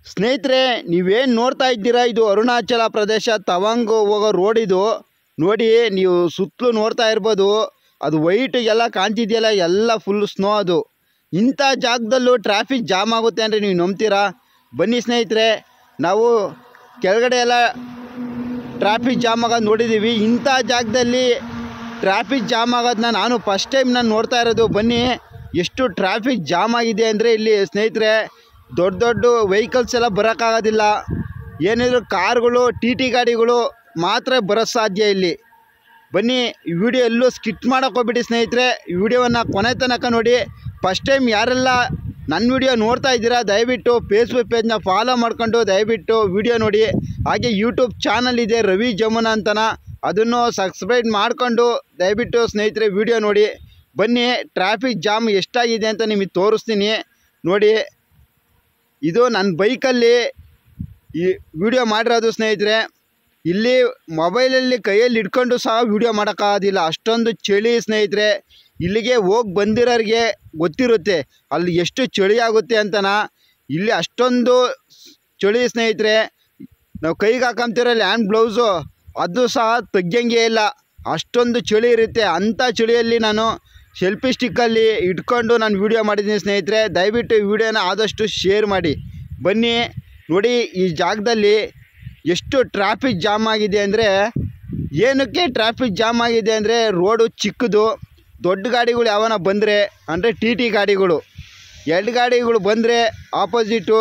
ಸ್ನೇಹಿತರೆ ನೀವೇನು ನೋಡ್ತಾ ಇದ್ದೀರಾ ಇದು ಅರುಣಾಚಲ ಪ್ರದೇಶ ತವಾಂಗ್ ಹೋಗೋ ರೋಡ್ ಇದು ನೋಡಿ ನೀವು ಸುತ್ತಲೂ ನೋಡ್ತಾ ಇರ್ಬೋದು ಅದು ವೈಟ್ ಎಲ್ಲ ಕಾಣ್ತಿದೆಯಲ್ಲ ಎಲ್ಲ ಫುಲ್ ಸ್ನೋ ಅದು ಇಂಥ ಜಾಗದಲ್ಲೂ ಟ್ರಾಫಿಕ್ ಜಾಮ್ ಆಗುತ್ತೆ ಅಂದರೆ ನೀವು ನಂಬ್ತೀರಾ ಬನ್ನಿ ಸ್ನೇಹಿತರೆ ನಾವು ಕೆಳಗಡೆ ಎಲ್ಲ ಟ್ರಾಫಿಕ್ ಜಾಮ್ ಆಗೋದು ನೋಡಿದ್ದೀವಿ ಇಂಥ ಜಾಗದಲ್ಲಿ ಟ್ರಾಫಿಕ್ ಜಾಮ್ ಆಗೋದನ್ನ ನಾನು ಫಸ್ಟ್ ಟೈಮ್ ನಾನು ನೋಡ್ತಾ ಇರೋದು ಬನ್ನಿ ಎಷ್ಟು ಟ್ರಾಫಿಕ್ ಜಾಮ್ ಆಗಿದೆ ಅಂದರೆ ಇಲ್ಲಿ ಸ್ನೇಹಿತರೆ ದೊಡ್ಡ ದೊಡ್ಡ ವೆಹಿಕಲ್ಸ್ ಎಲ್ಲ ಬರೋಕ್ಕಾಗೋದಿಲ್ಲ ಏನಿದ್ರು ಕಾರ್ಗಳು ಟಿ ಟಿ ಗಾಡಿಗಳು ಮಾತ್ರ ಬರೋ ಸಾಧ್ಯ ಇಲ್ಲಿ ಬನ್ನಿ ಈ ವಿಡಿಯೋ ಎಲ್ಲೂ ಸ್ಕಿಟ್ ಮಾಡೋಕೆ ಹೋಗ್ಬಿಡಿ ಸ್ನೇಹಿತರೆ ಈ ವಿಡಿಯೋವನ್ನು ಕೊನೆ ತನಕ ನೋಡಿ ಫಸ್ಟ್ ಟೈಮ್ ಯಾರೆಲ್ಲ ನನ್ನ ವಿಡಿಯೋ ನೋಡ್ತಾ ಇದ್ದೀರಾ ದಯವಿಟ್ಟು ಫೇಸ್ಬುಕ್ ಪೇಜ್ನ ಫಾಲೋ ಮಾಡ್ಕೊಂಡು ದಯವಿಟ್ಟು ವಿಡಿಯೋ ನೋಡಿ ಹಾಗೆ ಯೂಟ್ಯೂಬ್ ಚಾನಲ್ ಇದೆ ರವಿ ಜಮುನ ಅಂತನ ಅದನ್ನು ಸಬ್ಸ್ಕ್ರೈಬ್ ಮಾಡಿಕೊಂಡು ದಯವಿಟ್ಟು ಸ್ನೇಹಿತರೆ ವಿಡಿಯೋ ನೋಡಿ ಬನ್ನಿ ಟ್ರಾಫಿಕ್ ಜಾಮ್ ಎಷ್ಟಾಗಿದೆ ಅಂತ ನಿಮಗೆ ತೋರಿಸ್ತೀನಿ ನೋಡಿ ಇದು ನನ್ನ ಬೈಕಲ್ಲಿ ಈ ವಿಡಿಯೋ ಮಾಡಿರೋದು ಸ್ನೇಹಿತರೆ ಇಲ್ಲಿ ಮೊಬೈಲಲ್ಲಿ ಕೈಯಲ್ಲಿ ಇಟ್ಕೊಂಡು ಸಹ ವಿಡಿಯೋ ಮಾಡೋಕ್ಕಾಗೋದಿಲ್ಲ ಅಷ್ಟೊಂದು ಚಳಿ ಸ್ನೇಹಿತರೆ ಇಲ್ಲಿಗೆ ಹೋಗಿ ಬಂದಿರೋರಿಗೆ ಗೊತ್ತಿರುತ್ತೆ ಅಲ್ಲಿ ಎಷ್ಟು ಚಳಿ ಆಗುತ್ತೆ ಅಂತನ ಇಲ್ಲಿ ಅಷ್ಟೊಂದು ಚಳಿ ಸ್ನೇಹಿತರೆ ನಾವು ಕೈಗೆ ಹಾಕೊಂತಿರಲ್ಲ ಹ್ಯಾಂಡ್ ಬ್ಲೌಸು ಅದು ಸಹ ತೆಗ್ಯಂಗೆ ಇಲ್ಲ ಅಷ್ಟೊಂದು ಚಳಿ ಇರುತ್ತೆ ಅಂಥ ಚಳಿಯಲ್ಲಿ ನಾನು ಸೆಲ್ಫಿ ಸ್ಟಿಕ್ಕಲ್ಲಿ ಇಟ್ಕೊಂಡು ನಾನು ವಿಡಿಯೋ ಮಾಡಿದ್ದೀನಿ ಸ್ನೇಹಿತರೆ ದಯವಿಟ್ಟು ಈ ವಿಡಿಯೋನ ಆದಷ್ಟು ಶೇರ್ ಮಾಡಿ ಬನ್ನಿ ನೋಡಿ ಈ ಜಾಗದಲ್ಲಿ ಎಷ್ಟು ಟ್ರಾಫಿಕ್ ಜಾಮ್ ಆಗಿದೆ ಅಂದರೆ ಏನಕ್ಕೆ ಟ್ರಾಫಿಕ್ ಜಾಮ್ ಆಗಿದೆ ಅಂದರೆ ರೋಡು ಚಿಕ್ಕದು ದೊಡ್ಡ ಗಾಡಿಗಳು ಯಾವನ ಬಂದರೆ ಅಂದರೆ ಟಿ ಟಿ ಗಾಡಿಗಳು ಎರಡು ಗಾಡಿಗಳು ಬಂದರೆ ಆಪೋಸಿಟು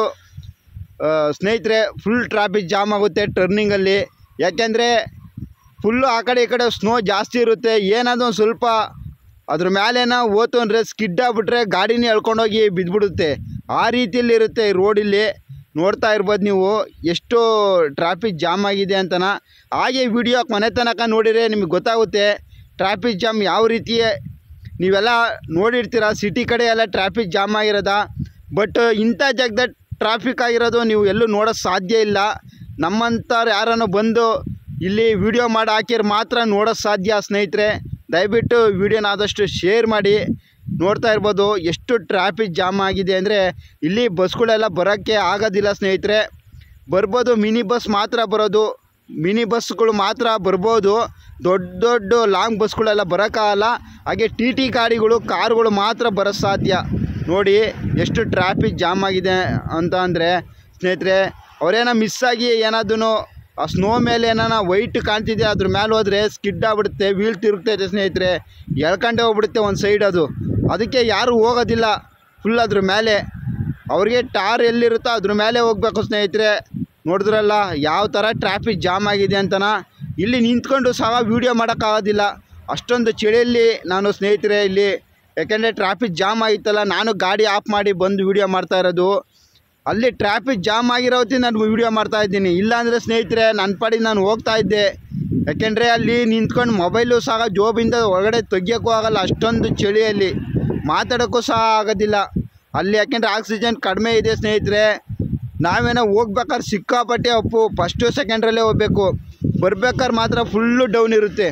ಸ್ನೇಹಿತರೆ ಫುಲ್ ಟ್ರಾಫಿಕ್ ಜಾಮ್ ಆಗುತ್ತೆ ಟರ್ನಿಂಗಲ್ಲಿ ಯಾಕೆಂದರೆ ಫುಲ್ಲು ಆ ಕಡೆ ಈ ಕಡೆ ಸ್ನೋ ಜಾಸ್ತಿ ಇರುತ್ತೆ ಏನಾದರೂ ಒಂದು ಸ್ವಲ್ಪ ಅದ್ರ ಮೇಲೇನ ಹೋತು ಅಂದರೆ ಸ್ಕಿಡ್ ಆಗಿಬಿಟ್ರೆ ಗಾಡಿನೇ ಎಳ್ಕೊಂಡೋಗಿ ಬಿದ್ದುಬಿಡುತ್ತೆ ಆ ರೀತಿಯಲ್ಲಿ ಇರುತ್ತೆ ಈ ರೋಡಿಲ್ಲಿ ನೋಡ್ತಾ ಇರ್ಬೋದು ನೀವು ಎಷ್ಟು ಟ್ರಾಫಿಕ್ ಜಾಮ್ ಆಗಿದೆ ಅಂತನ ಹಾಗೆ ವಿಡಿಯೋ ಕೊನೆ ತನಕ ನೋಡಿದರೆ ನಿಮಗೆ ಗೊತ್ತಾಗುತ್ತೆ ಟ್ರಾಫಿಕ್ ಜಾಮ್ ಯಾವ ರೀತಿ ನೀವೆಲ್ಲ ನೋಡಿರ್ತೀರ ಸಿಟಿ ಕಡೆ ಎಲ್ಲ ಟ್ರಾಫಿಕ್ ಜಾಮ್ ಆಗಿರೋದ ಬಟ್ ಇಂಥ ಜಾಗದ ಟ್ರಾಫಿಕ್ ಆಗಿರೋದು ನೀವು ಎಲ್ಲೂ ನೋಡೋಕ್ಕೆ ಸಾಧ್ಯ ಇಲ್ಲ ನಮ್ಮಂಥವ್ರು ಯಾರನ್ನು ಬಂದು ಇಲ್ಲಿ ವಿಡಿಯೋ ಮಾಡಿ ಹಾಕಿದ್ರೆ ಮಾತ್ರ ನೋಡೋಕ್ಕೆ ಸಾಧ್ಯ ಸ್ನೇಹಿತರೆ ದಯವಿಟ್ಟು ವಿಡಿಯೋನ ಆದಷ್ಟು ಶೇರ್ ಮಾಡಿ ನೋಡ್ತಾ ಇರ್ಬೋದು ಎಷ್ಟು ಟ್ರಾಫಿಕ್ ಜಾಮ್ ಆಗಿದೆ ಅಂದರೆ ಇಲ್ಲಿ ಬಸ್ಗಳೆಲ್ಲ ಬರೋಕ್ಕೆ ಆಗೋದಿಲ್ಲ ಸ್ನೇಹಿತರೆ ಬರ್ಬೋದು ಮಿನಿ ಬಸ್ ಮಾತ್ರ ಬರೋದು ಮಿನಿ ಬಸ್ಗಳು ಮಾತ್ರ ಬರ್ಬೋದು ದೊಡ್ಡ ದೊಡ್ಡ ಲಾಂಗ್ ಬಸ್ಗಳೆಲ್ಲ ಬರೋಕ್ಕಾಗಲ್ಲ ಹಾಗೆ ಟಿ ಟಿ ಗಾಡಿಗಳು ಕಾರ್ಗಳು ಮಾತ್ರ ಬರೋ ಸಾಧ್ಯ ನೋಡಿ ಎಷ್ಟು ಟ್ರಾಫಿಕ್ ಜಾಮ್ ಆಗಿದೆ ಅಂತ ಅಂದರೆ ಸ್ನೇಹಿತರೆ ಅವರೇನೋ ಮಿಸ್ ಆಗಿ ಏನಾದ್ರು ಆ ಸ್ನೋ ಮೇಲೆ ಏನಾನ ವೈಟ್ ಕಾಣ್ತಿದೆ ಅದ್ರ ಮೇಲೆ ಹೋದರೆ ಸ್ಕಿಡ್ ಆಗ್ಬಿಡುತ್ತೆ ವೀಲ್ ತಿರುಗ್ತೈತೆ ಸ್ನೇಹಿತರೆ ಎಳ್ಕೊಂಡೇ ಹೋಗ್ಬಿಡುತ್ತೆ ಒಂದು ಸೈಡ್ ಅದು ಅದಕ್ಕೆ ಯಾರು ಹೋಗೋದಿಲ್ಲ ಫುಲ್ ಅದ್ರ ಮೇಲೆ ಅವ್ರಿಗೆ ಟಾರ್ ಎಲ್ಲಿರುತ್ತೋ ಅದ್ರ ಮೇಲೆ ಹೋಗ್ಬೇಕು ಸ್ನೇಹಿತರೆ ನೋಡಿದ್ರಲ್ಲ ಯಾವ ಥರ ಟ್ರಾಫಿಕ್ ಜಾಮ್ ಆಗಿದೆ ಅಂತನ ಇಲ್ಲಿ ನಿಂತ್ಕೊಂಡು ಸಹ ವೀಡಿಯೋ ಮಾಡೋಕ್ಕಾಗೋದಿಲ್ಲ ಅಷ್ಟೊಂದು ಚಳಿಯಲ್ಲಿ ನಾನು ಸ್ನೇಹಿತರೆ ಇಲ್ಲಿ ಯಾಕೆಂದರೆ ಟ್ರಾಫಿಕ್ ಜಾಮ್ ಆಗಿತ್ತಲ್ಲ ನಾನು ಗಾಡಿ ಆಫ್ ಮಾಡಿ ಬಂದು ವೀಡಿಯೋ ಮಾಡ್ತಾ ಇರೋದು ಅಲ್ಲಿ ಟ್ರಾಫಿಕ್ ಜಾಮ್ ಆಗಿರೋ ಹೊತ್ತಿಗೆ ನಾನು ವೀಡಿಯೋ ಮಾಡ್ತಾ ಇದ್ದೀನಿ ಇಲ್ಲಾಂದರೆ ಸ್ನೇಹಿತರೆ ನನ್ನ ಪಾಡಿಗೆ ನಾನು ಹೋಗ್ತಾ ಇದ್ದೆ ಯಾಕೆಂದರೆ ಅಲ್ಲಿ ನಿಂತ್ಕೊಂಡು ಮೊಬೈಲು ಸಹ ಜೋಬಿಂದ ಒಳಗಡೆ ತೆಗಿಯೋಕ್ಕೂ ಆಗಲ್ಲ ಅಷ್ಟೊಂದು ಚಳಿಯಲ್ಲಿ ಮಾತಾಡೋಕ್ಕೂ ಸಹ ಆಗೋದಿಲ್ಲ ಅಲ್ಲಿ ಯಾಕೆಂದರೆ ಆಕ್ಸಿಜನ್ ಕಡಿಮೆ ಇದೆ ಸ್ನೇಹಿತರೆ ನಾವೇನೋ ಹೋಗ್ಬೇಕಾದ್ರೆ ಸಿಕ್ಕಾಪಟ್ಟೆ ಅಪ್ಪು ಫಸ್ಟು ಸೆಕೆಂಡ್ರಲ್ಲೇ ಹೋಗ್ಬೇಕು ಬರ್ಬೇಕಾದ್ರೆ ಮಾತ್ರ ಫುಲ್ಲು ಡೌನ್ ಇರುತ್ತೆ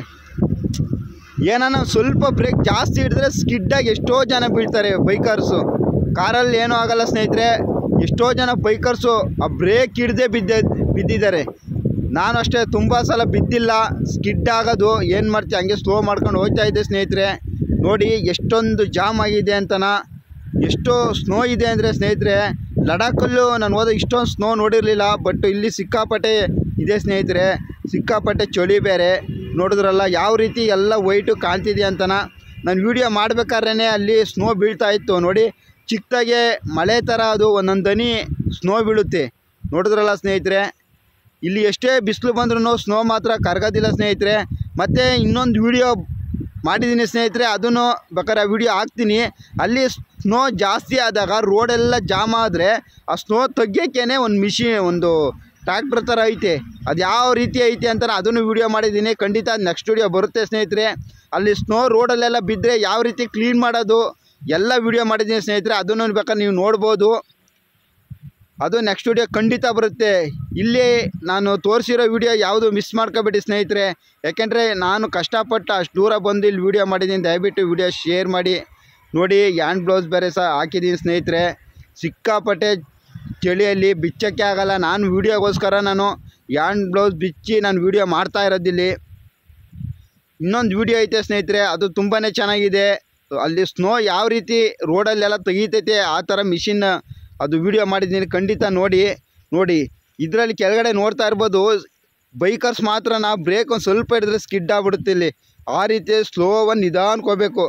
ಏನಾನ ಸ್ವಲ್ಪ ಬ್ರೇಕ್ ಜಾಸ್ತಿ ಹಿಡಿದ್ರೆ ಸ್ಕಿಡ್ಡಾಗಿ ಎಷ್ಟೋ ಜನ ಬೀಳ್ತಾರೆ ಬೈಕರ್ಸು ಕಾರಲ್ಲಿ ಏನೂ ಆಗಲ್ಲ ಸ್ನೇಹಿತರೆ ಎಷ್ಟೋ ಜನ ಬೈಕರ್ಸು ಆ ಬ್ರೇಕ್ ಹಿಡ್ದೇ ಬಿದ್ದ ಬಿದ್ದಿದ್ದಾರೆ ನಾನು ಅಷ್ಟೇ ತುಂಬ ಸಲ ಬಿದ್ದಿಲ್ಲ ಸ್ಕಿಡ್ ಆಗೋದು ಏನು ಮಾಡ್ತೀವಿ ಹಂಗೆ ಸ್ಲೋ ಮಾಡ್ಕೊಂಡು ಹೋಗ್ತಾ ಇದ್ದೆ ಸ್ನೇಹಿತರೆ ನೋಡಿ ಎಷ್ಟೊಂದು ಜಾಮ್ ಆಗಿದೆ ಅಂತನ ಎಷ್ಟೋ ಸ್ನೋ ಇದೆ ಅಂದರೆ ಸ್ನೇಹಿತರೆ ಲಡಾಖಲ್ಲೂ ನಾನು ಹೋದ ಇಷ್ಟೊಂದು ಸ್ನೋ ನೋಡಿರಲಿಲ್ಲ ಬಟ್ ಇಲ್ಲಿ ಸಿಕ್ಕಾಪಟ್ಟೆ ಇದೆ ಸ್ನೇಹಿತರೆ ಸಿಕ್ಕಾಪಟ್ಟೆ ಚಳಿ ಬೇರೆ ನೋಡಿದ್ರಲ್ಲ ಯಾವ ರೀತಿ ಎಲ್ಲ ವೈಟು ಕಾಣ್ತಿದೆ ಅಂತನ ನಾನು ವೀಡಿಯೋ ಮಾಡ್ಬೇಕಾದ್ರೇ ಅಲ್ಲಿ ಸ್ನೋ ಬೀಳ್ತಾ ಇತ್ತು ನೋಡಿ ಚಿಕ್ಕದಾಗೆ ಮಳೆ ಥರ ಅದು ಒಂದೊಂದು ದನಿ ಸ್ನೋ ಬೀಳುತ್ತೆ ನೋಡಿದ್ರಲ್ಲ ಸ್ನೇಹಿತರೆ ಇಲ್ಲಿ ಎಷ್ಟೇ ಬಿಸಿಲು ಬಂದ್ರೂ ಸ್ನೋ ಮಾತ್ರ ಕರಗೋದಿಲ್ಲ ಸ್ನೇಹಿತರೆ ಮತ್ತು ಇನ್ನೊಂದು ವಿಡಿಯೋ ಮಾಡಿದ್ದೀನಿ ಸ್ನೇಹಿತರೆ ಅದನ್ನು ಬೇಕಾದ್ರೆ ವಿಡಿಯೋ ಹಾಕ್ತೀನಿ ಅಲ್ಲಿ ಸ್ನೋ ಜಾಸ್ತಿ ಆದಾಗ ರೋಡೆಲ್ಲ ಜಾಮ್ ಆದರೆ ಆ ಸ್ನೋ ತೆಗಿಯೋಕ್ಕೇ ಒಂದು ಮಿಷಿ ಒಂದು ಟ್ರ್ಯಾಕ್ಟರ್ ಥರ ಐತೆ ಅದು ಯಾವ ರೀತಿ ಐತೆ ಅಂತ ಅದನ್ನು ವಿಡಿಯೋ ಮಾಡಿದ್ದೀನಿ ಖಂಡಿತ ನೆಕ್ಸ್ಟ್ ವಿಡಿಯೋ ಬರುತ್ತೆ ಸ್ನೇಹಿತರೆ ಅಲ್ಲಿ ಸ್ನೋ ರೋಡಲ್ಲೆಲ್ಲ ಬಿದ್ದರೆ ಯಾವ ರೀತಿ ಕ್ಲೀನ್ ಮಾಡೋದು ಎಲ್ಲ ವಿಡಿಯೋ ಮಾಡಿದ್ದೀನಿ ಸ್ನೇಹಿತರೆ ಅದನ್ನು ಬೇಕಾದ್ರೆ ನೀವು ನೋಡ್ಬೋದು ಅದು ನೆಕ್ಸ್ಟ್ ವಿಡಿಯೋ ಖಂಡಿತ ಬರುತ್ತೆ ಇಲ್ಲಿ ನಾನು ತೋರಿಸಿರೋ ವಿಡಿಯೋ ಯಾವುದು ಮಿಸ್ ಮಾಡ್ಕೋಬೇಡಿ ಸ್ನೇಹಿತರೆ ಯಾಕೆಂದರೆ ನಾನು ಕಷ್ಟಪಟ್ಟು ಅಷ್ಟು ದೂರ ಬಂದು ಇಲ್ಲಿ ವಿಡಿಯೋ ಮಾಡಿದ್ದೀನಿ ದಯವಿಟ್ಟು ವಿಡಿಯೋ ಶೇರ್ ಮಾಡಿ ನೋಡಿ ಹ್ಯಾಂಡ್ ಬ್ಲೌಸ್ ಬೇರೆ ಸಹ ಹಾಕಿದ್ದೀನಿ ಸ್ನೇಹಿತರೆ ಸಿಕ್ಕಾಪಟ್ಟೆ ಚಳಿಯಲ್ಲಿ ಬಿಚ್ಚಕ್ಕೆ ಆಗಲ್ಲ ನಾನು ವೀಡಿಯೋಗೋಸ್ಕರ ನಾನು ಹ್ಯಾಂಡ್ ಬ್ಲೌಸ್ ಬಿಚ್ಚಿ ನಾನು ವೀಡಿಯೋ ಮಾಡ್ತಾ ಇರೋದಿಲ್ಲಿ ಇನ್ನೊಂದು ವಿಡಿಯೋ ಐತೆ ಸ್ನೇಹಿತರೆ ಅದು ತುಂಬಾ ಚೆನ್ನಾಗಿದೆ ಅಲ್ಲಿ ಸ್ನೋ ಯಾವ ರೀತಿ ರೋಡಲ್ಲೆಲ್ಲ ತೆಗೀತೈತೆ ಆ ಥರ ಮಿಷಿನ್ ಅದು ವಿಡಿಯೋ ಮಾಡಿದ್ದೀನಿ ಖಂಡಿತ ನೋಡಿ ನೋಡಿ ಇದರಲ್ಲಿ ಕೆಳಗಡೆ ನೋಡ್ತಾ ಇರ್ಬೋದು ಬೈಕರ್ಸ್ ಮಾತ್ರ ನಾವು ಬ್ರೇಕ್ ಒಂದು ಸ್ವಲ್ಪ ಹಿಡಿದ್ರೆ ಸ್ಕಿಡ್ ಆಗ್ಬಿಡುತ್ತೆ ಇಲ್ಲಿ ಆ ರೀತಿ ಸ್ಲೋ ಒಂದು ನಿಧಾನಕ್ಕೆ ಹೋಗ್ಬೇಕು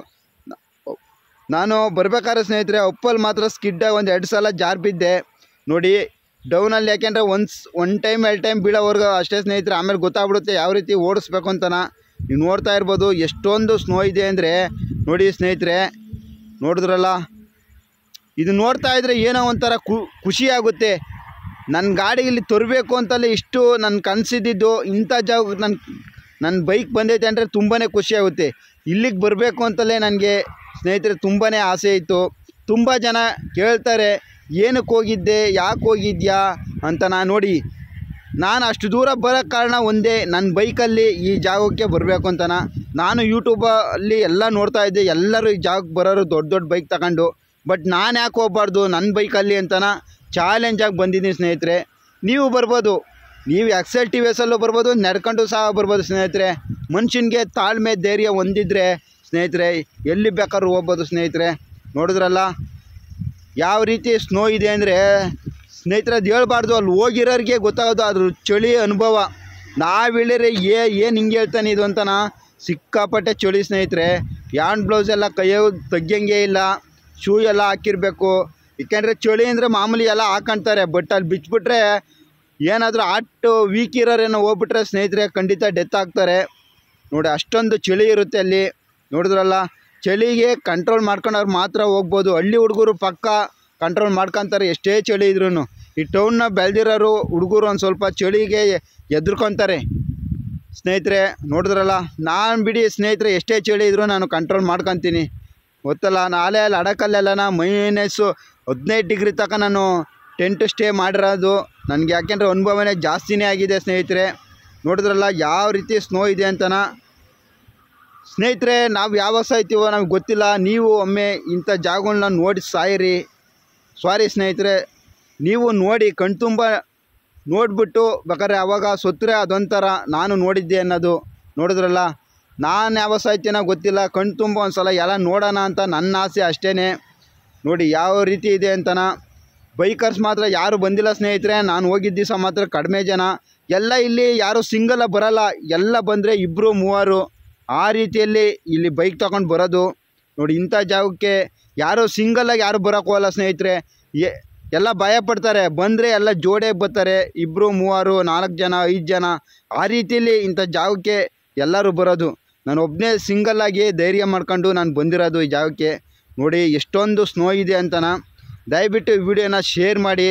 ನಾನು ಬರ್ಬೇಕಾದ್ರೆ ಸ್ನೇಹಿತರೆ ಅಪ್ಪಲ್ಲಿ ಮಾತ್ರ ಸ್ಕಿಡ್ ಒಂದು ಎರಡು ಸಲ ಜಾರ್ ಬಿದ್ದೆ ನೋಡಿ ಡೌನಲ್ಲಿ ಯಾಕೆಂದರೆ ಒನ್ಸ್ ಒನ್ ಟೈಮ್ ಎರಡು ಟೈಮ್ ಬೀಳೋವರೆಗೂ ಅಷ್ಟೇ ಸ್ನೇಹಿತರೆ ಆಮೇಲೆ ಗೊತ್ತಾಗ್ಬಿಡುತ್ತೆ ಯಾವ ರೀತಿ ಓಡಿಸ್ಬೇಕು ಅಂತನ ನೀವು ನೋಡ್ತಾ ಇರ್ಬೋದು ಎಷ್ಟೊಂದು ಸ್ನೋ ಇದೆ ಅಂದರೆ ನೋಡಿ ಸ್ನೇಹಿತರೆ ನೋಡಿದ್ರಲ್ಲ ಇದು ನೋಡ್ತಾ ಇದ್ರೆ ಏನೋ ಒಂಥರ ಖು ಖುಷಿ ಆಗುತ್ತೆ ನನ್ನ ಗಾಡಿ ಇಲ್ಲಿ ತರಬೇಕು ಅಂತಲೇ ಇಷ್ಟು ನನ್ನ ಕನಸಿದ್ದು ಇಂಥ ಜಾಗ ನನ್ನ ನನ್ನ ಬೈಕ್ ಬಂದೈತೆ ಅಂದರೆ ತುಂಬಾ ಖುಷಿ ಆಗುತ್ತೆ ಇಲ್ಲಿಗೆ ಬರಬೇಕು ಅಂತಲೇ ನನಗೆ ಸ್ನೇಹಿತರೆ ತುಂಬಾ ಆಸೆ ಇತ್ತು ತುಂಬ ಜನ ಕೇಳ್ತಾರೆ ಏನಕ್ಕೆ ಹೋಗಿದ್ದೆ ಯಾಕೆ ಹೋಗಿದ್ಯಾ ಅಂತ ನಾನು ನೋಡಿ ನಾನು ಅಷ್ಟು ದೂರ ಬರೋಕ್ಕೆ ಕಾರಣ ಒಂದೇ ನನ್ನ ಬೈಕಲ್ಲಿ ಈ ಜಾಗಕ್ಕೆ ಬರಬೇಕು ಅಂತನ ನಾನು ಯೂಟ್ಯೂಬಲ್ಲಿ ಎಲ್ಲ ನೋಡ್ತಾ ಇದ್ದೆ ಎಲ್ಲರೂ ಈ ಜಾಗಕ್ಕೆ ಬರೋರು ದೊಡ್ಡ ದೊಡ್ಡ ಬೈಕ್ ತಗೊಂಡು ಬಟ್ ನಾನು ಯಾಕೆ ಹೋಗ್ಬಾರ್ದು ನನ್ನ ಬೈಕಲ್ಲಿ ಅಂತನ ಚಾಲೆಂಜಾಗಿ ಬಂದಿದ್ದೀನಿ ಸ್ನೇಹಿತರೆ ನೀವು ಬರ್ಬೋದು ನೀವು ಎಕ್ಸೆಲ್ ಟಿ ವಿ ಎಸ್ಸಲ್ಲೂ ಬರ್ಬೋದು ನಡ್ಕೊಂಡು ಸಹ ಬರ್ಬೋದು ಸ್ನೇಹಿತರೆ ಮನುಷ್ಯನಿಗೆ ತಾಳ್ಮೆ ಧೈರ್ಯ ಹೊಂದಿದ್ರೆ ಸ್ನೇಹಿತರೆ ಎಲ್ಲಿ ಬೇಕಾದ್ರೂ ಹೋಗ್ಬೋದು ಸ್ನೇಹಿತರೆ ನೋಡಿದ್ರಲ್ಲ ಯಾವ ರೀತಿ ಸ್ನೋ ಇದೆ ಅಂದರೆ ಸ್ನೇಹಿತರೆ ಅದು ಹೇಳ್ಬಾರ್ದು ಅಲ್ಲಿ ಹೋಗಿರೋರಿಗೆ ಗೊತ್ತಾಗೋದು ಅದ್ರ ಚಳಿ ಅನುಭವ ನಾವು ಹೇಳಿದ್ರೆ ಏ ಏನು ಹಿಂಗೆ ಹೇಳ್ತಾನೆ ಇದು ಅಂತನ ಸಿಕ್ಕಾಪಟ್ಟೆ ಚಳಿ ಸ್ನೇಹಿತರೆ ಹ್ಯಾಂಡ್ ಬ್ಲೌಸ್ ಎಲ್ಲ ಕೈಯ ತೆಗಿಯಂಗೆ ಇಲ್ಲ ಶೂ ಎಲ್ಲ ಹಾಕಿರಬೇಕು ಯಾಕೆಂದರೆ ಚಳಿ ಅಂದರೆ ಮಾಮೂಲಿ ಎಲ್ಲ ಹಾಕೊಂತಾರೆ ಬಟ್ ಅಲ್ಲಿ ಬಿಚ್ಬಿಟ್ರೆ ಏನಾದರೂ ಆಟ್ ವೀಕ್ ಇರೋರೇನೋ ಹೋಗ್ಬಿಟ್ರೆ ಸ್ನೇಹಿತರೆ ಖಂಡಿತ ಡೆತ್ ಆಗ್ತಾರೆ ನೋಡಿ ಅಷ್ಟೊಂದು ಚಳಿ ಇರುತ್ತೆ ಅಲ್ಲಿ ನೋಡಿದ್ರಲ್ಲ ಚಳಿಗೆ ಕಂಟ್ರೋಲ್ ಮಾಡ್ಕೊಂಡವ್ರು ಮಾತ್ರ ಹೋಗ್ಬೋದು ಹಳ್ಳಿ ಹುಡುಗರು ಪಕ್ಕ ಕಂಟ್ರೋಲ್ ಮಾಡ್ಕೊತಾರೆ ಎಷ್ಟೇ ಚಳಿ ಇದ್ರೂ ಈ ಟೌನ್ನ ಬೆಳೆದಿರೋರು ಹುಡುಗರು ಒಂದು ಸ್ವಲ್ಪ ಚಳಿಗೆ ಎದ್ರುಕೊತಾರೆ ಸ್ನೇಹಿತರೆ ನೋಡಿದ್ರಲ್ಲ ನಾನು ಬಿಡಿ ಸ್ನೇಹಿತರೆ ಎಷ್ಟೇ ಚಳಿ ಇದ್ರೂ ನಾನು ಕಂಟ್ರೋಲ್ ಮಾಡ್ಕೊತೀನಿ ಗೊತ್ತಲ್ಲ ನಾಳೆ ಅಲ್ಲಿ ಅಡಕಲ್ಲೆಲ್ಲ ಮೈನಸ್ಸು ಹದಿನೈದು ಡಿಗ್ರಿ ತನಕ ನಾನು ಟೆಂಟ್ ಸ್ಟೇ ಮಾಡಿರೋದು ನನಗೆ ಯಾಕೆಂದರೆ ಅನುಭವನೇ ಜಾಸ್ತಿನೇ ಆಗಿದೆ ಸ್ನೇಹಿತರೆ ನೋಡಿದ್ರಲ್ಲ ಯಾವ ರೀತಿ ಸ್ನೋ ಇದೆ ಅಂತನ ಸ್ನೇಹಿತರೆ ನಾವು ಯಾವಾಗ ಸಾಯ್ತೀವೋ ನಮ್ಗೆ ಗೊತ್ತಿಲ್ಲ ನೀವು ಒಮ್ಮೆ ಇಂಥ ಜಾಗಗಳನ್ನ ನೋಡಿ ಸಾಯಿರಿ ಸಾರಿ ಸ್ನೇಹಿತರೆ ನೀವು ನೋಡಿ ಕಣ್ತುಂಬ ನೋಡಿಬಿಟ್ಟು ಬೇಕಾದ್ರೆ ಅವಾಗ ಸೊತ್ತರೆ ಅದೊಂಥರ ನಾನು ನೋಡಿದ್ದೆ ಅನ್ನೋದು ನೋಡಿದ್ರಲ್ಲ ನಾನು ಯಾವ ಸಾಯ್ತೀನೋ ಗೊತ್ತಿಲ್ಲ ಕಣ್ತುಂಬ ಒಂದು ಸಲ ಎಲ್ಲ ನೋಡೋಣ ಅಂತ ನನ್ನ ಆಸೆ ಅಷ್ಟೇ ನೋಡಿ ಯಾವ ರೀತಿ ಇದೆ ಅಂತನ ಬೈಕರ್ಸ್ ಮಾತ್ರ ಯಾರು ಬಂದಿಲ್ಲ ಸ್ನೇಹಿತರೆ ನಾನು ಹೋಗಿದ್ದ ದಿವಸ ಮಾತ್ರ ಕಡಿಮೆ ಜನ ಎಲ್ಲ ಇಲ್ಲಿ ಯಾರು ಸಿಂಗಲ ಬರಲ್ಲ ಎಲ್ಲ ಬಂದರೆ ಇಬ್ಬರು ಮೂವರು ಆ ರೀತಿಯಲ್ಲಿ ಇಲ್ಲಿ ಬೈಕ್ ತಗೊಂಡು ಬರೋದು ನೋಡಿ ಇಂಥ ಜಾಗಕ್ಕೆ ಯಾರು ಸಿಂಗಲಾಗಿ ಯಾರು ಬರೋಕ್ಕೆ ಹೋಗಲ್ಲ ಸ್ನೇಹಿತರೆ ಎ ಎಲ್ಲ ಭಯ ಪಡ್ತಾರೆ ಬಂದರೆ ಎಲ್ಲ ಜೋಡಿಯಾಗಿ ಬರ್ತಾರೆ ಇಬ್ಬರು ಮೂವರು ನಾಲ್ಕು ಜನ ಐದು ಜನ ಆ ರೀತಿಯಲ್ಲಿ ಇಂಥ ಜಾಗಕ್ಕೆ ಎಲ್ಲರೂ ಬರೋದು ನಾನು ಒಬ್ಬನೇ ಸಿಂಗಲ್ಲಾಗಿ ಧೈರ್ಯ ಮಾಡ್ಕೊಂಡು ನಾನು ಬಂದಿರೋದು ಈ ಜಾಗಕ್ಕೆ ನೋಡಿ ಎಷ್ಟೊಂದು ಸ್ನೋ ಇದೆ ಅಂತನ ದಯವಿಟ್ಟು ಈ ವಿಡಿಯೋನ ಶೇರ್ ಮಾಡಿ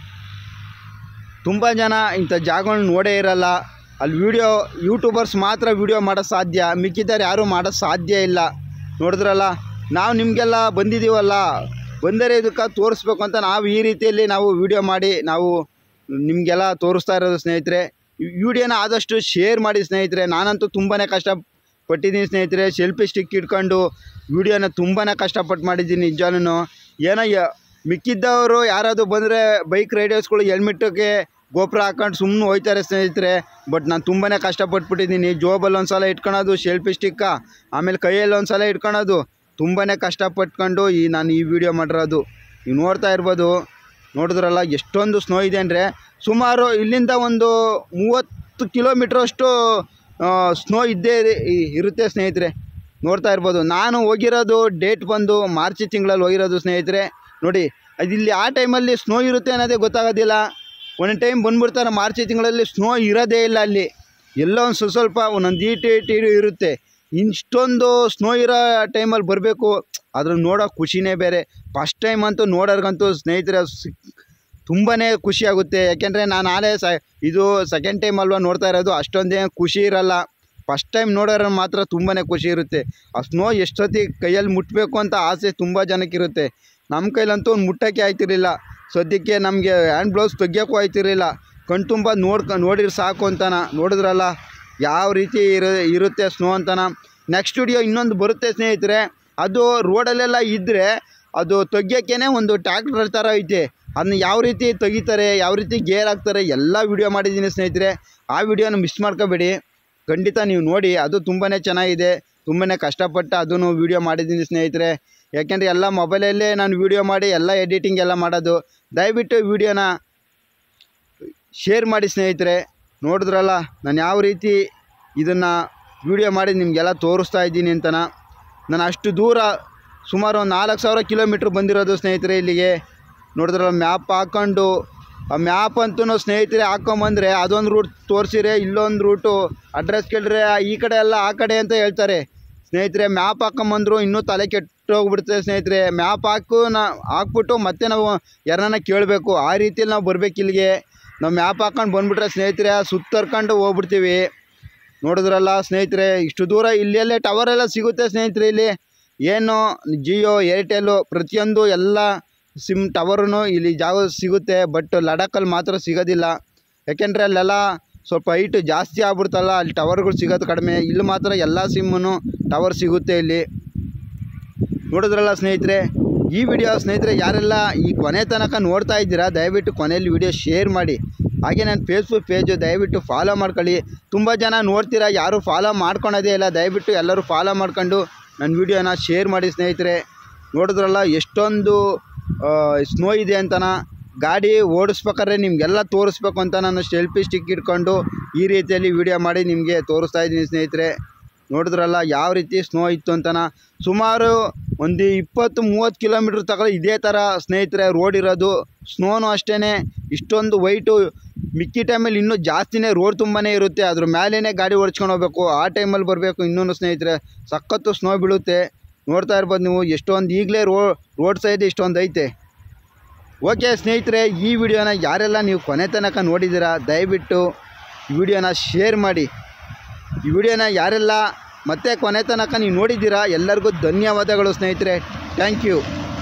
ತುಂಬ ಜನ ಇಂಥ ಜಾಗಗಳನ್ನ ನೋಡೇ ಇರಲ್ಲ ಅಲ್ಲಿ ವಿಡಿಯೋ ಯೂಟ್ಯೂಬರ್ಸ್ ಮಾತ್ರ ವಿಡಿಯೋ ಮಾಡೋದು ಸಾಧ್ಯ ಮಿಕ್ಕಿದ್ದಾರೆ ಯಾರೂ ಮಾಡೋದು ಸಾಧ್ಯ ಇಲ್ಲ ನೋಡಿದ್ರಲ್ಲ ನಾವು ನಿಮಗೆಲ್ಲ ಬಂದಿದ್ದೀವಲ್ಲ ಬಂದರೆ ಇದಕ್ಕೆ ತೋರಿಸ್ಬೇಕು ಅಂತ ನಾವು ಈ ರೀತಿಯಲ್ಲಿ ನಾವು ವಿಡಿಯೋ ಮಾಡಿ ನಾವು ನಿಮಗೆಲ್ಲ ತೋರಿಸ್ತಾ ಇರೋದು ಸ್ನೇಹಿತರೆ ಈ ವಿಡಿಯೋನ ಆದಷ್ಟು ಶೇರ್ ಮಾಡಿ ಸ್ನೇಹಿತರೆ ನಾನಂತೂ ತುಂಬಾ ಕಷ್ಟಪಟ್ಟಿದ್ದೀನಿ ಸ್ನೇಹಿತರೆ ಸೆಲ್ಫಿ ಸ್ಟಿಕ್ ಇಟ್ಕೊಂಡು ವಿಡಿಯೋನ ತುಂಬಾ ಕಷ್ಟಪಟ್ಟು ಮಾಡಿದ್ದೀನಿ ನಿಜಾನು ಏನೋ ಯ ಮಿಕ್ಕಿದ್ದವರು ಯಾರಾದರೂ ಬಂದರೆ ಬೈಕ್ ರೈಡರ್ಸ್ಗಳು ಹೆಲ್ಮೆಟ್ಟಿಗೆ ಗೋಪುರ ಹಾಕೊಂಡು ಸುಮ್ಮನೆ ಹೋಯ್ತಾರೆ ಸ್ನೇಹಿತರೆ ಬಟ್ ನಾನು ತುಂಬಾ ಕಷ್ಟಪಟ್ಬಿಟ್ಟಿದ್ದೀನಿ ಜೋಬಲ್ಲಿ ಒಂದು ಸಲ ಇಟ್ಕೊಳೋದು ಸೆಲ್ಫಿ ಸ್ಟಿಕ್ಕ ಆಮೇಲೆ ಕೈಯಲ್ಲಿ ಒಂದು ಸಲ ಇಟ್ಕೊಳೋದು ತುಂಬಾ ಕಷ್ಟಪಟ್ಕೊಂಡು ಈ ನಾನು ಈ ವಿಡಿಯೋ ಮಾಡಿರೋದು ನೀವು ನೋಡ್ತಾ ಇರ್ಬೋದು ನೋಡಿದ್ರಲ್ಲ ಎಷ್ಟೊಂದು ಸ್ನೋ ಇದೆ ಅಂದರೆ ಸುಮಾರು ಇಲ್ಲಿಂದ ಒಂದು ಮೂವತ್ತು ಕಿಲೋಮೀಟ್ರಷ್ಟು ಸ್ನೋ ಇದ್ದೇ ಇರಿ- ಇ- ಇರುತ್ತೆ ಸ್ನೇಹಿತರೆ ನೋಡ್ತಾ ಇರ್ಬೋದು ನಾನು ಹೋಗಿರೋದು ಡೇಟ್ ಬಂದು ಮಾರ್ಚ್ ತಿಂಗಳಲ್ಲಿ ಹೋಗಿರೋದು ಸ್ನೇಹಿತರೆ ನೋಡಿ ಅದು ಇಲ್ಲಿ ಆ ಟೈಮಲ್ಲಿ ಸ್ನೋ ಇರುತ್ತೆ ಅನ್ನೋದೇ ಗೊತ್ತಾಗೋದಿಲ್ಲ ಒಂದೊಂದು ಟೈಮ್ ಬಂದ್ಬಿಡ್ತಾರೆ ಮಾರ್ಚ್ ತಿಂಗಳಲ್ಲಿ ಸ್ನೋ ಇರೋದೇ ಇಲ್ಲ ಅಲ್ಲಿ ಎಲ್ಲೋ ಒಂದು ಸ್ವಲ್ಪ ಸ್ವಲ್ಪ ಒಂದೊಂದು ಈಟು ಈಟು ಇರುತ್ತೆ ಇಷ್ಟೊಂದು ಸ್ನೋ ಇರೋ ಟೈಮಲ್ಲಿ ಬರಬೇಕು ಅದ್ರ ನೋಡೋ ಖುಷಿನೇ ಬೇರೆ ಫಸ್ಟ್ ಟೈಮ್ ಅಂತೂ ನೋಡೋರ್ಗಂತೂ ಸ್ನೇಹಿತರೆ ತುಂಬಾ ಖುಷಿ ಆಗುತ್ತೆ ಯಾಕೆಂದರೆ ನಾನು ಆಲೇ ಸ ಇದು ಸೆಕೆಂಡ್ ಟೈಮ್ ಅಲ್ವಾ ನೋಡ್ತಾ ಇರೋದು ಅಷ್ಟೊಂದೇನು ಖುಷಿ ಇರಲ್ಲ ಫಸ್ಟ್ ಟೈಮ್ ನೋಡೋರು ಮಾತ್ರ ತುಂಬಾ ಖುಷಿ ಇರುತ್ತೆ ಆ ಸ್ನೋ ಎಷ್ಟೊತ್ತಿ ಕೈಯಲ್ಲಿ ಮುಟ್ಟಬೇಕು ಅಂತ ಆಸೆ ತುಂಬ ಜನಕ್ಕಿರುತ್ತೆ ನಮ್ಮ ಕೈಲಂತೂ ಒಂದು ಮುಟ್ಟೋಕ್ಕೆ ಆಯ್ತಿರಲಿಲ್ಲ ಸದ್ಯಕ್ಕೆ ನಮಗೆ ಹ್ಯಾಂಡ್ ಬ್ಲೌಸ್ ತೆಗಿಯೋಕ್ಕೂ ಆಯ್ತಿರಲಿಲ್ಲ ಕಣ್ತುಂಬ ನೋಡ್ಕ ನೋಡಿದ್ರೆ ಸಾಕು ಅಂತನ ನೋಡಿದ್ರಲ್ಲ ಯಾವ ರೀತಿ ಇರು ಇರುತ್ತೆ ಸ್ನೋ ಅಂತನ ನೆಕ್ಸ್ಟ್ ವಿಡಿಯೋ ಇನ್ನೊಂದು ಬರುತ್ತೆ ಸ್ನೇಹಿತರೆ ಅದು ರೋಡಲ್ಲೆಲ್ಲ ಇದ್ದರೆ ಅದು ತೆಗಿಯೋಕ್ಕೇ ಒಂದು ಟ್ಯಾಕ್ಟರ್ ಥರ ಐತೆ ಅದನ್ನ ಯಾವ ರೀತಿ ತೆಗಿತಾರೆ ಯಾವ ರೀತಿ ಗೇರ್ ಹಾಕ್ತಾರೆ ಎಲ್ಲ ವಿಡಿಯೋ ಮಾಡಿದ್ದೀನಿ ಸ್ನೇಹಿತರೆ ಆ ವಿಡಿಯೋನ ಮಿಸ್ ಮಾಡ್ಕೋಬೇಡಿ ಖಂಡಿತ ನೀವು ನೋಡಿ ಅದು ತುಂಬಾ ಚೆನ್ನಾಗಿದೆ ತುಂಬಾ ಕಷ್ಟಪಟ್ಟು ಅದನ್ನು ವಿಡಿಯೋ ಮಾಡಿದ್ದೀನಿ ಸ್ನೇಹಿತರೆ ಯಾಕೆಂದರೆ ಎಲ್ಲ ಮೊಬೈಲಲ್ಲೇ ನಾನು ವಿಡಿಯೋ ಮಾಡಿ ಎಲ್ಲ ಎಡಿಟಿಂಗ್ ಎಲ್ಲ ಮಾಡೋದು ದಯವಿಟ್ಟು ವಿಡಿಯೋನ ಶೇರ್ ಮಾಡಿ ಸ್ನೇಹಿತರೆ ನೋಡಿದ್ರಲ್ಲ ನಾನು ಯಾವ ರೀತಿ ಇದನ್ನು ವಿಡಿಯೋ ಮಾಡಿ ನಿಮಗೆಲ್ಲ ತೋರಿಸ್ತಾ ಇದ್ದೀನಿ ಅಂತನ ನಾನು ಅಷ್ಟು ದೂರ ಸುಮಾರು ಒಂದು ನಾಲ್ಕು ಸಾವಿರ ಕಿಲೋಮೀಟ್ರ್ ಬಂದಿರೋದು ಸ್ನೇಹಿತರೆ ಇಲ್ಲಿಗೆ ನೋಡಿದ್ರಲ್ಲ ಮ್ಯಾಪ್ ಹಾಕ್ಕೊಂಡು ಆ ಮ್ಯಾಪ್ ಅಂತೂ ಸ್ನೇಹಿತರೆ ಹಾಕ್ಕೊಂಬಂದ್ರೆ ಅದೊಂದು ರೂಟ್ ತೋರಿಸಿರೆ ಇಲ್ಲೊಂದು ರೂಟು ಅಡ್ರೆಸ್ ಕೇಳಿದ್ರೆ ಈ ಕಡೆ ಎಲ್ಲ ಆ ಕಡೆ ಅಂತ ಹೇಳ್ತಾರೆ ಸ್ನೇಹಿತರೆ ಮ್ಯಾಪ್ ಹಾಕೊಂಬಂದ್ರು ಇನ್ನೂ ತಲೆ ಕೆಟ್ಟೋಗ್ಬಿಡ್ತದೆ ಸ್ನೇಹಿತರೆ ಮ್ಯಾಪ್ ಹಾಕು ನಾ ಹಾಕ್ಬಿಟ್ಟು ಮತ್ತೆ ನಾವು ಯಾರನ್ನ ಕೇಳಬೇಕು ಆ ರೀತಿಯಲ್ಲಿ ನಾವು ಬರ್ಬೇಕು ಇಲ್ಲಿಗೆ ನಾವು ಮ್ಯಾಪ್ ಹಾಕೊಂಡು ಬಂದ್ಬಿಟ್ರೆ ಸ್ನೇಹಿತರೆ ಸುತ್ತರ್ಕೊಂಡು ಹೋಗ್ಬಿಡ್ತೀವಿ ನೋಡಿದ್ರಲ್ಲ ಸ್ನೇಹಿತರೆ ಇಷ್ಟು ದೂರ ಇಲ್ಲೆಲ್ಲೇ ಟವರ್ ಎಲ್ಲ ಸಿಗುತ್ತೆ ಸ್ನೇಹಿತರೆ ಇಲ್ಲಿ ಏನು ಜಿಯೋ ಏರ್ಟೆಲ್ಲು ಪ್ರತಿಯೊಂದು ಎಲ್ಲ ಸಿಮ್ ಟವರೂ ಇಲ್ಲಿ ಜಾಗ ಸಿಗುತ್ತೆ ಬಟ್ ಲಡಾಖಲ್ಲಿ ಮಾತ್ರ ಸಿಗೋದಿಲ್ಲ ಯಾಕೆಂದರೆ ಅಲ್ಲೆಲ್ಲ ಸ್ವಲ್ಪ ಹೈಟ್ ಜಾಸ್ತಿ ಆಗ್ಬಿಡ್ತಲ್ಲ ಅಲ್ಲಿ ಟವರ್ಗಳು ಸಿಗೋದು ಕಡಿಮೆ ಇಲ್ಲಿ ಮಾತ್ರ ಎಲ್ಲ ಸಿಮ್ಮನ್ನು ಟವರ್ ಸಿಗುತ್ತೆ ಇಲ್ಲಿ ನೋಡಿದ್ರಲ್ಲ ಸ್ನೇಹಿತರೆ ಈ ವಿಡಿಯೋ ಸ್ನೇಹಿತರೆ ಯಾರೆಲ್ಲ ಈ ಕೊನೆ ತನಕ ನೋಡ್ತಾ ಇದ್ದೀರಾ ದಯವಿಟ್ಟು ಕೊನೆಯಲ್ಲಿ ವಿಡಿಯೋ ಶೇರ್ ಮಾಡಿ ಹಾಗೆ ನನ್ನ ಫೇಸ್ಬುಕ್ ಪೇಜು ದಯವಿಟ್ಟು ಫಾಲೋ ಮಾಡ್ಕೊಳ್ಳಿ ತುಂಬ ಜನ ನೋಡ್ತೀರಾ ಯಾರು ಫಾಲೋ ಮಾಡ್ಕೊಳೋದೇ ಇಲ್ಲ ದಯವಿಟ್ಟು ಎಲ್ಲರೂ ಫಾಲೋ ಮಾಡ್ಕೊಂಡು ನನ್ನ ವಿಡಿಯೋನ ಶೇರ್ ಮಾಡಿ ಸ್ನೇಹಿತರೆ ನೋಡಿದ್ರಲ್ಲ ಎಷ್ಟೊಂದು ಸ್ನೋ ಇದೆ ಅಂತನ ಗಾಡಿ ಓಡಿಸ್ಬೇಕಾದ್ರೆ ನಿಮಗೆಲ್ಲ ತೋರಿಸ್ಬೇಕು ಅಂತ ನಾನು ಸೆಲ್ಫಿ ಸ್ಟಿಕ್ ಇಟ್ಕೊಂಡು ಈ ರೀತಿಯಲ್ಲಿ ವಿಡಿಯೋ ಮಾಡಿ ನಿಮಗೆ ತೋರಿಸ್ತಾ ಇದ್ದೀನಿ ಸ್ನೇಹಿತರೆ ನೋಡಿದ್ರಲ್ಲ ಯಾವ ರೀತಿ ಸ್ನೋ ಇತ್ತು ಅಂತನ ಸುಮಾರು ಒಂದು ಇಪ್ಪತ್ತು ಮೂವತ್ತು ಕಿಲೋಮೀಟ್ರ್ ತಗೊಳ್ಳಿ ಇದೇ ಥರ ಸ್ನೇಹಿತರೆ ರೋಡ್ ಇರೋದು ಸ್ನೋನು ಅಷ್ಟೇ ಇಷ್ಟೊಂದು ವೈಟು ಮಿಕ್ಕಿ ಟೈಮಲ್ಲಿ ಇನ್ನೂ ಜಾಸ್ತಿನೇ ರೋಡ್ ತುಂಬಾ ಇರುತ್ತೆ ಅದ್ರ ಮೇಲೇ ಗಾಡಿ ಓಡಿಸ್ಕೊಂಡು ಹೋಗ್ಬೇಕು ಆ ಟೈಮಲ್ಲಿ ಬರಬೇಕು ಇನ್ನೂ ಸ್ನೇಹಿತರೆ ಸಖತ್ತು ಸ್ನೋ ಬೀಳುತ್ತೆ ನೋಡ್ತಾ ಇರ್ಬೋದು ನೀವು ಎಷ್ಟೊಂದು ಈಗಲೇ ರೋ ರೋಡ್ ಸೈಡ್ ಇಷ್ಟೊಂದು ಐತೆ ಓಕೆ ಸ್ನೇಹಿತರೆ ಈ ವಿಡಿಯೋನ ಯಾರೆಲ್ಲ ನೀವು ಕೊನೆ ತನಕ ನೋಡಿದ್ದೀರಾ ದಯವಿಟ್ಟು ಈ ವಿಡಿಯೋನ ಶೇರ್ ಮಾಡಿ ಈ ವಿಡಿಯೋನ ಯಾರೆಲ್ಲ ಮತ್ತೆ ಕೊನೆ ತನಕ ನೀವು ನೋಡಿದ್ದೀರಾ ಎಲ್ಲರಿಗೂ ಧನ್ಯವಾದಗಳು ಸ್ನೇಹಿತರೆ ಥ್ಯಾಂಕ್ ಯು